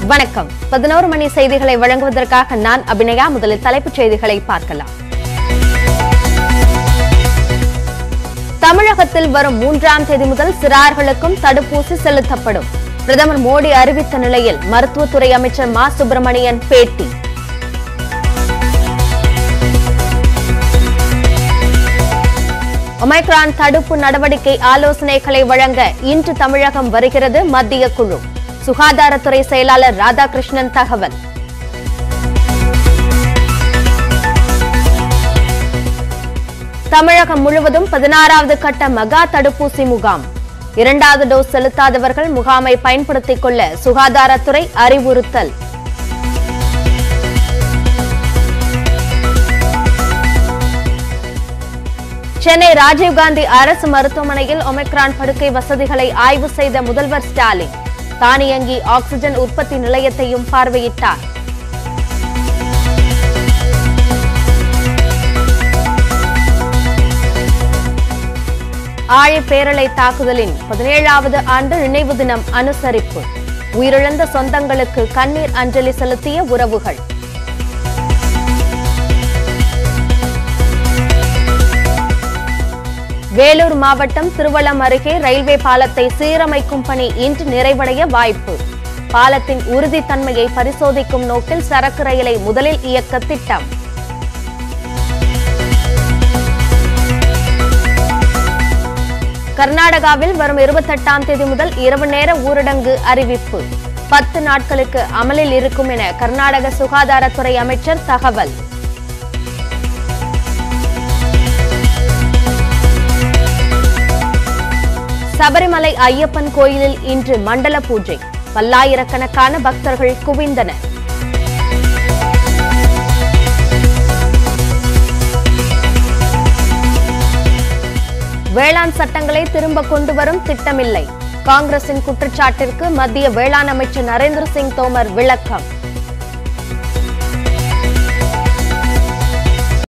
வணக்கம் பதினோரு மணி செய்திகளை வழங்குவதற்காக நான் அபிநயா முதலில் தலைப்புச் செய்திகளை பார்க்கலாம் தமிழகத்தில் வரும் மூன்றாம் தேதி முதல் சிறார்களுக்கும் தடுப்பூசி செலுத்தப்படும் பிரதமர் மோடி அறிவித்த நிலையில் மருத்துவத்துறை அமைச்சர் மா சுப்பிரமணியன் பேட்டி ஒமைக்ரான் தடுப்பு நடவடிக்கை ஆலோசனைகளை வழங்க இன்று தமிழகம் வருகிறது மத்திய குழு சுகாதாரத்துறை செயலாளர் ராதாகிருஷ்ணன் தகவல் தமிழகம் முழுவதும் பதினாறாவது கட்ட மெகா தடுப்பூசி முகாம் இரண்டாவது டோஸ் செலுத்தாதவர்கள் முகாமை பயன்படுத்திக் கொள்ள சுகாதாரத்துறை அறிவுறுத்தல் சென்னை ராஜீவ்காந்தி அரசு மருத்துவமனையில் ஒமிக்ரான் படுக்கை வசதிகளை ஆய்வு செய்த முதல்வர் ஸ்டாலின் தானியங்கி ஆக்ஸிஜன் உற்பத்தி நிலையத்தையும் பார்வையிட்டார் ஆழி பேரலை தாக்குதலின் பதினேழாவது ஆண்டு நினைவு தினம் அனுசரிப்பு உயிரிழந்த சொந்தங்களுக்கு கண்ணீர் அஞ்சலி செலுத்திய உறவுகள் வேலூர் மாவட்டம் திருவள்ளம் அருகே ரயில்வே பாலத்தை சீரமைக்கும் பணி இன்று நிறைவடைய வாய்ப்பு பாலத்தின் உறுதித்தன்மையை பரிசோதிக்கும் நோக்கில் சரக்கு ரயிலை முதலில் இயக்க திட்டம் கர்நாடகாவில் வரும் இருபத்தெட்டாம் தேதி முதல் இரவு நேர ஊரடங்கு அறிவிப்பு பத்து நாட்களுக்கு அமலில் இருக்கும் என கர்நாடக சுகாதாரத்துறை அமைச்சர் தகவல் சபரிமலை ஐயப்பன் கோயிலில் இன்று மண்டல பூஜை பல்லாயிரக்கணக்கான பக்தர்கள் குவிந்தனர் வேளாண் சட்டங்களை திரும்ப கொண்டு வரும் திட்டமில்லை காங்கிரசின் குற்றச்சாட்டிற்கு மத்திய வேளாண் அமைச்சர் நரேந்திர சிங் தோமர் விளக்கம்